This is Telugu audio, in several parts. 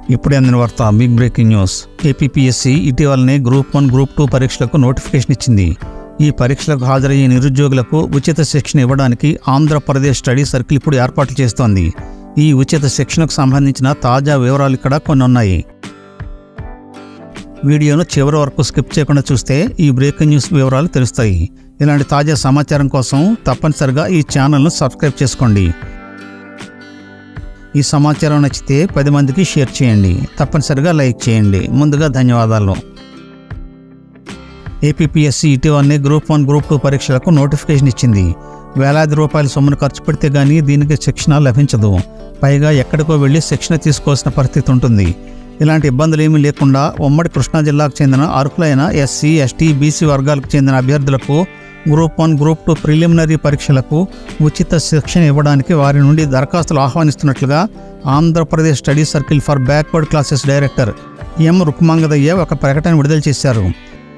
ఇప్పుడే అందిన వార్త బిగ్ బ్రేకింగ్ న్యూస్ ఏపీపీఎస్సీ ఇటీవలనే గ్రూప్ వన్ గ్రూప్ టూ పరీక్షలకు నోటిఫికేషన్ ఇచ్చింది ఈ పరీక్షలకు హాజరయ్యే నిరుద్యోగులకు ఉచిత శిక్షణ ఇవ్వడానికి ఆంధ్రప్రదేశ్ స్టడీ సర్కిల్ ఇప్పుడు ఏర్పాట్లు చేస్తోంది ఈ ఉచిత శిక్షణకు సంబంధించిన తాజా వివరాలు ఇక్కడ కొన్ని ఉన్నాయి వీడియోను చివరి వరకు స్కిప్ చేయకుండా చూస్తే ఈ బ్రేకింగ్ న్యూస్ వివరాలు తెలుస్తాయి ఇలాంటి తాజా సమాచారం కోసం తప్పనిసరిగా ఈ ఛానల్ను సబ్స్క్రైబ్ చేసుకోండి ఈ సమాచారం నచ్చితే పది మందికి షేర్ చేయండి తప్పనిసరిగా లైక్ చేయండి ముందుగా ధన్యవాదాలు ఏపీపీఎస్సీ ఇటీవలనే గ్రూప్ వన్ గ్రూప్ టూ పరీక్షలకు నోటిఫికేషన్ ఇచ్చింది వేలాది రూపాయల సొమ్మును ఖర్చు పెడితే గానీ దీనికి శిక్షణ లభించదు పైగా ఎక్కడికో వెళ్ళి శిక్షణ తీసుకోవాల్సిన పరిస్థితి ఉంటుంది ఇలాంటి ఇబ్బందులు ఏమీ లేకుండా ఉమ్మడి కృష్ణా జిల్లాకు చెందిన అర్హులైన ఎస్సీ ఎస్టీ బీసీ వర్గాలకు చెందిన అభ్యర్థులకు group one group two preliminary పరీక్షలకు ఉచిత శిక్షణ ఇవ్వడానికి వారి నుండి దరఖాస్తులు ఆహ్వానిస్తున్నట్లుగా Andhra Pradesh study circle for backward classes director M Rukmangadaiah ఒక ప్రకటన విడుదల చేశారు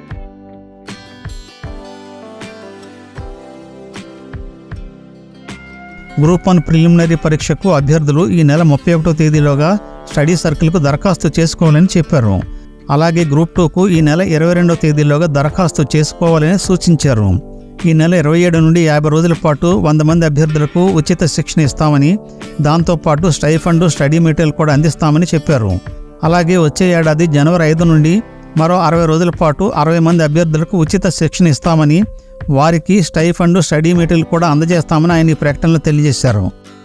గ్రూప్ వన్ ప్రిలిమినరీ పరీక్షకు అభ్యర్థులు ఈ నెల ముప్పై ఒకటో తేదీలోగా స్టడీ సర్కిల్కు దరఖాస్తు చేసుకోవాలని చెప్పారు అలాగే గ్రూప్ టూకు ఈ నెల ఇరవై రెండో తేదీలోగా దరఖాస్తు చేసుకోవాలని సూచించారు ఈ నెల ఇరవై ఏడు నుండి యాభై రోజుల పాటు వంద మంది అభ్యర్థులకు ఉచిత శిక్షణ ఇస్తామని దాంతోపాటు స్టైఫండ్ స్టడీ మెటీరియల్ కూడా అందిస్తామని చెప్పారు అలాగే వచ్చే ఏడాది జనవరి ఐదు నుండి మరో అరవై రోజుల పాటు అరవై మంది అభ్యర్థులకు ఉచిత శిక్షణ ఇస్తామని వారికి స్టైఫండ్ స్టడీ మెటీరియల్ కూడా అందజేస్తామని ఆయన ఈ ప్రకటనలో తెలియజేశారు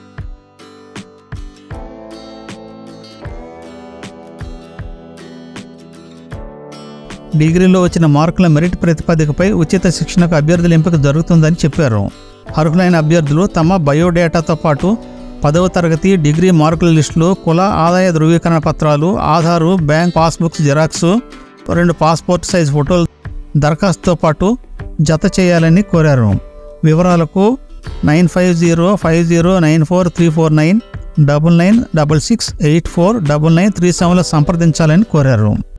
డిగ్రీలో వచ్చిన మార్కుల మెరిట్ ప్రతిపాదికపై ఉచిత శిక్షణకు అభ్యర్థుల ఎంపిక జరుగుతుందని చెప్పారు అర్హులైన అభ్యర్థులు తమ బయోడేటాతో పాటు పదవ తరగతి డిగ్రీ మార్కుల లిస్టులు కుల ఆదాయ ధృవీకరణ పత్రాలు ఆధారు బ్యాంక్ పాస్బుక్స్ జిరాక్స్ రెండు పాస్పోర్ట్ సైజ్ ఫోటోలు దరఖాస్తుతో పాటు జత చేయాలని కోరారు వివరాలకు nine five zero five zero nine four three four nine double nine double six eight four double nine three సెవెన్లో సంప్రదించాలని కోరారు